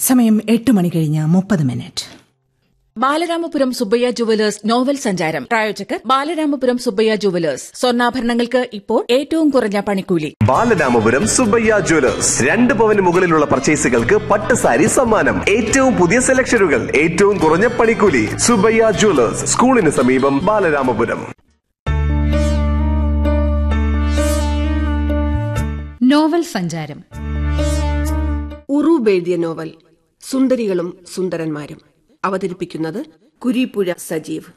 സമയം എട്ട് മണി കഴിഞ്ഞ് മുപ്പത് minute Balaramapuram Subbaiah jewellers novel സഞ്ചാരം പ്രായോജകർ ബാലരാമപുരം സുബ്ബയ്യ ജുവലേഴ്സ് സ്വർണ്ണാഭരണങ്ങൾക്ക് ഇപ്പോൾ ഏറ്റവും കുറഞ്ഞ പണിക്കൂലി ബാലരാമപുരം സുബ്ബയ്യ ജ്വല്ലേഴ്സ് രണ്ട് പവന് മുകളിലുള്ള പർച്ചേസുകൾക്ക് പട്ട് സാരി സമ്മാനം ഏറ്റവും പുതിയ സെലക്ഷനുകൾ ഏറ്റവും കുറഞ്ഞ പണിക്കൂലി സുബ്ബയ്യ ജ്വല്ലേഴ്സ് സ്കൂളിന് സമീപം ബാലരാമപുരം നോവൽ സഞ്ചാരം ഉറൂബ് എഴുതിയ നോവൽ സുന്ദരികളും സുന്ദരന്മാരും അവതരിപ്പിക്കുന്നത് കുരീപ്പുഴ സജീവ്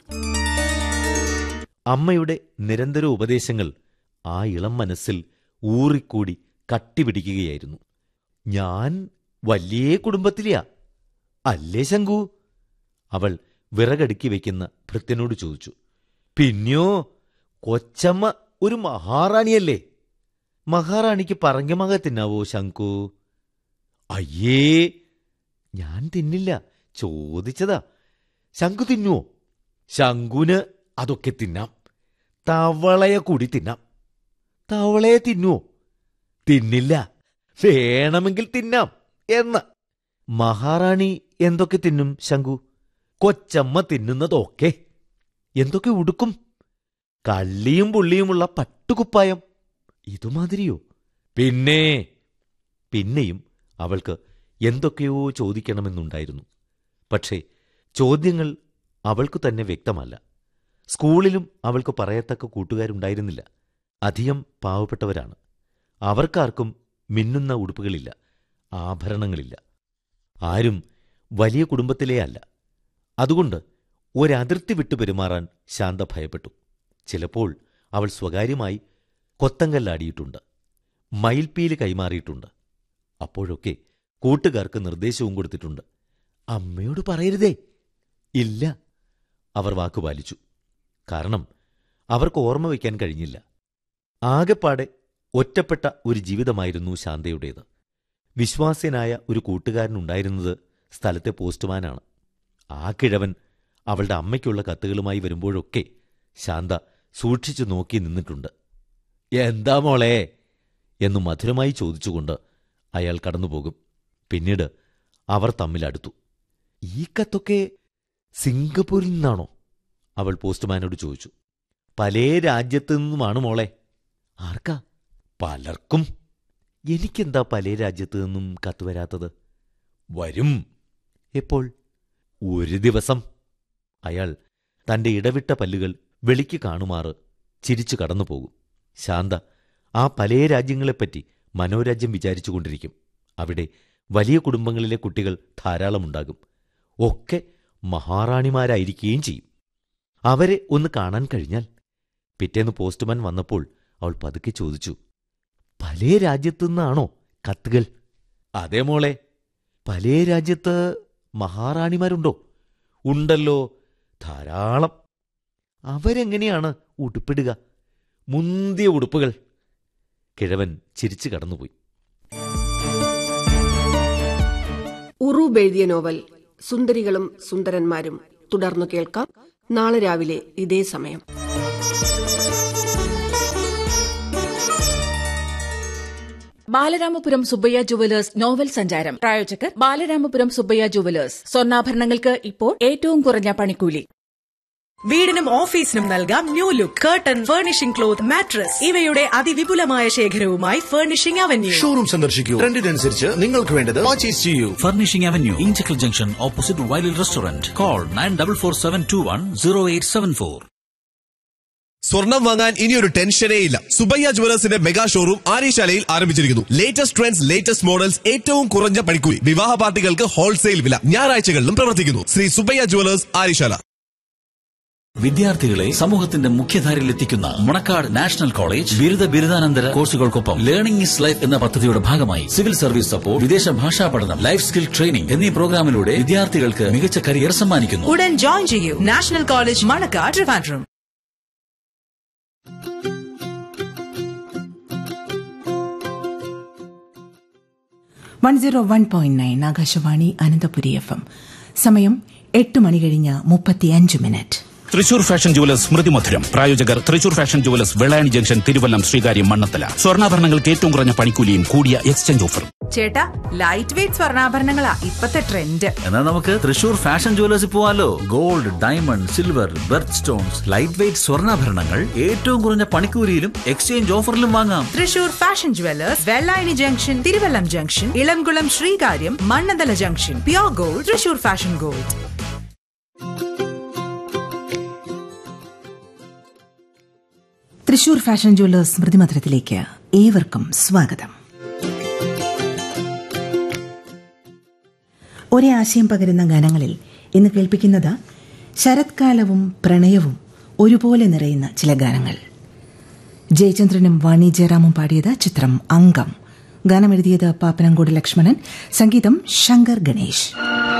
അമ്മയുടെ നിരന്തര ഉപദേശങ്ങൾ ആ ഇളം മനസ്സിൽ ഊറിക്കൂടി കട്ടിപിടിക്കുകയായിരുന്നു ഞാൻ വലിയ കുടുംബത്തിലെയാ അല്ലേ ശങ്കു അവൾ വിറകടുക്കി വയ്ക്കുന്ന ഭൃത്യനോട് ചോദിച്ചു പിന്നെയോ കൊച്ചമ്മ ഒരു മഹാറാണിയല്ലേ മഹാറാണിക്ക് പറങ്കമക തിന്നാവോ ശങ്കു അയ്യേ ഞാൻ തിന്നില്ല ചോദിച്ചതാ ശങ്കു തിന്നുവോ ശങ്കുന് അതൊക്കെ തിന്നാം തവളയെ കൂടി തിന്നാം തവളയെ തിന്നുവോ തിന്നില്ല വേണമെങ്കിൽ തിന്നാം എന്ന് മഹാറാണി എന്തൊക്കെ തിന്നും ശങ്കു കൊച്ചമ്മ തിന്നുന്നതൊക്കെ എന്തൊക്കെ ഉടുക്കും കള്ളിയും പുള്ളിയുമുള്ള പട്ടുകുപ്പായം ഇതുമാതിരിയോ പിന്നെ പിന്നെയും അവൾക്ക് എന്തൊക്കെയോ ചോദിക്കണമെന്നുണ്ടായിരുന്നു പക്ഷേ ചോദ്യങ്ങൾ അവൾക്കു തന്നെ വ്യക്തമല്ല സ്കൂളിലും അവൾക്ക് പറയത്തക്ക കൂട്ടുകാരുണ്ടായിരുന്നില്ല അധികം പാവപ്പെട്ടവരാണ് അവർക്കാർക്കും മിന്നുന്ന ഉടുപ്പുകളില്ല ആഭരണങ്ങളില്ല ആരും വലിയ കുടുംബത്തിലേ അല്ല അതുകൊണ്ട് ഒരതിർത്തി വിട്ടു പെരുമാറാൻ ശാന്ത ഭയപ്പെട്ടു ചിലപ്പോൾ അവൾ സ്വകാര്യമായി കൊത്തങ്കല്ലാടിയിട്ടുണ്ട് മയിൽപ്പീല് കൈമാറിയിട്ടുണ്ട് അപ്പോഴൊക്കെ കൂട്ടുകാർക്ക് നിർദ്ദേശവും കൊടുത്തിട്ടുണ്ട് അമ്മയോട് പറയരുതേ ഇല്ല അവർ വാക്കുപാലിച്ചു കാരണം അവർക്ക് ഓർമ്മ വയ്ക്കാൻ കഴിഞ്ഞില്ല ആകെപ്പാടെ ഒറ്റപ്പെട്ട ഒരു ജീവിതമായിരുന്നു ശാന്തയുടേത് വിശ്വാസ്യനായ ഒരു കൂട്ടുകാരനുണ്ടായിരുന്നത് സ്ഥലത്തെ പോസ്റ്റ്മാനാണ് ആ കിഴവൻ അവളുടെ അമ്മയ്ക്കുള്ള കത്തുകളുമായി വരുമ്പോഴൊക്കെ ശാന്ത സൂക്ഷിച്ചു നോക്കി നിന്നിട്ടുണ്ട് എന്താ മോളെ എന്നു മധുരമായി ചോദിച്ചുകൊണ്ട് അയാൾ കടന്നുപോകും പിന്നീട് അവർ തമ്മിലടുത്തു ഈ കത്തൊക്കെ സിംഗപ്പൂരിൽ നിന്നാണോ അവൾ പോസ്റ്റ്മാനോട് ചോദിച്ചു പലേ രാജ്യത്തു നിന്നുമാണ് മോളെ ആർക്കാ പലർക്കും എനിക്കെന്താ പലേ രാജ്യത്തു നിന്നും കത്ത് വരാത്തത് വരും എപ്പോൾ ഒരു ദിവസം അയാൾ തന്റെ ഇടവിട്ട പല്ലുകൾ വെളിക്ക് കാണുമാറ് ചിരിച്ചു കടന്നുപോകും ശാന്ത ആ പലേ രാജ്യങ്ങളെപ്പറ്റി മനോരാജ്യം വിചാരിച്ചുകൊണ്ടിരിക്കും അവിടെ വലിയ കുടുംബങ്ങളിലെ കുട്ടികൾ ധാരാളമുണ്ടാകും ഒക്കെ മഹാറാണിമാരായിരിക്കുകയും ചെയ്യും അവരെ ഒന്ന് കാണാൻ കഴിഞ്ഞാൽ പിറ്റേന്ന് പോസ്റ്റ്മാൻ വന്നപ്പോൾ അവൾ പതുക്കെ ചോദിച്ചു പലേ രാജ്യത്തുനിന്നാണോ കത്തുകൾ അതേ മോളെ പലേ രാജ്യത്ത് മഹാറാണിമാരുണ്ടോ ഉണ്ടല്ലോ ധാരാളം അവരെങ്ങനെയാണ് ഉടുപ്പിടുക മുന്തിയ ഉടുപ്പുകൾ കിഴവൻ ചിരിച്ചു കടന്നുപോയി ഉറൂബ് എഴുതിയ നോവൽ സുന്ദരികളും സുന്ദരന്മാരും തുടർന്നു കേൾക്കാം നാളെ രാവിലെ ഇതേ സമയം ബാലരാമപുരം സുബ്ബയ്യ ജുവലേഴ്സ് നോവൽ സഞ്ചാരം പ്രായോജകർ ബാലരാമപുരം സുബ്ബയ്യ ജുവലേഴ്സ് സ്വർണ്ണാഭരണങ്ങൾക്ക് ഇപ്പോൾ ഏറ്റവും കുറഞ്ഞ പണിക്കൂലി വീടിനും ഓഫീസിനും നൽകാം new look curtain furnishing cloth mattress ഇവയുടെ അതിവിപുലമായ ശേഖരവുമായി ഫർണിഷിംഗ് അവന്യൂ ഷോറൂം സന്ദർശിക്കൂ ട്രെൻഡിനനുസരിച്ച് നിങ്ങൾക്ക് വേണ്ടത് പർച്ചേസ് ചെയ്യൂ Furnishing Avenue, Inchicle Junction, opposite Wiley Restaurant. Call 9447210874. സ്വർണം വാങ്ങാൻ ഇനിയൊരു ടെൻഷനേ ഇല്ല സുബയ്യ ജുവലേഴ്സിന്റെ മെഗാ ഷോറൂം ആര്യശാലയിൽ ആരംഭിച്ചിരിക്കുന്നു ലേറ്റസ്റ്റ് ട്രെൻഡ്സ് ലേറ്റസ്റ്റ് മോഡൽസ് ഏറ്റവും കുറഞ്ഞ പണിക്കൂലി വിവാഹ പാർട്ടികൾക്ക് ഹോൾസെയിൽ വില ഞായറാഴ്ചകളിലും പ്രവർത്തിക്കുന്നു ശ്രീ സുബയ്യ ജുവലേഴ്സ് ആര്യശാല വിദ്യാർത്ഥികളെ സമൂഹത്തിന്റെ മുഖ്യധാരയിൽ എത്തിക്കുന്ന മണക്കാട് നാഷണൽ കോളേജ് ബിരുദ ബിരുദാനന്തര കോഴ്സുകൾക്കൊപ്പം ലേണിംഗ് ഇസ് ലൈഫ് എന്ന പദ്ധതിയുടെ ഭാഗമായി സിവിൽ സർവീസ് സപ്പോർട്ട് വിദേശ ഭാഷാ പഠനം ലൈഫ് സ്കിൽ ട്രെയിനിംഗ് എന്നീ പ്രോഗ്രാമിലൂടെ വിദ്യാർത്ഥികൾക്ക് മികച്ച കരിയർ സമ്മാനിക്കുന്നു ഉടൻ ജോയിൻ ചെയ്യൂ national college Manacaud Trivandrum one zero one point nine Akashvani Ananthapuri F M സമയം എട്ട് മണി കഴിഞ്ഞ് മുപ്പത്തിയഞ്ച് മിനിറ്റ് തൃശൂർ ഫാഷൻ ജുവലേഴ്സ് സ്മൃതി മധുരം പ്രായോജകർ Thrissur fashion jewellers Vellayani junction Thiruvallam Sreekaryam Mannanthala സ്വർണ്ണാഭരണങ്ങൾക്ക് ഏറ്റവും കുറഞ്ഞ പണിക്കൂലിയും കൂടിയ എക്സ്ചേഞ്ച് ഓഫറും ചേട്ടാ ലൈറ്റ് വെയിറ്റ് സ്വർണ്ണാഭരണങ്ങളാ ഇപ്പത്തെ ട്രെൻഡ് എന്നാൽ നമുക്ക് തൃശൂർ ഫാഷൻ ജുവലേഴ്സിൽ പോവാലോ gold diamond silver birth stones light weight സ്വർണ്ണാഭരണങ്ങൾ ഏറ്റവും കുറഞ്ഞ പണിക്കൂലിയിലും എക്സ്ചേഞ്ച് ഓഫറിലും വാങ്ങാം Thrissur fashion jewellers Vellayani junction Thiruvallam junction Ilamkulam Sreekaryam Mannanthala junction pure gold Thrissur fashion gold Thrissur fashion jewellers സ്മൃതിമധുരത്തിലേക്ക് ഏവർക്കും സ്വാഗതം ഒരേ ആശയം പകരുന്ന ഗാനങ്ങളിൽ ഇന്ന് കേൾപ്പിക്കുന്നത് ശരത്കാലവും പ്രണയവും ഒരുപോലെ നിറയുന്ന ചില ഗാനങ്ങൾ ജയചന്ദ്രനും വാണി ജയറാമും പാടിയത് ചിത്രം അംഗം ഗാനം എഴുതിയത് പാപ്പനംകോട് ലക്ഷ്മണൻ സംഗീതം ശങ്കർ ഗണേഷ്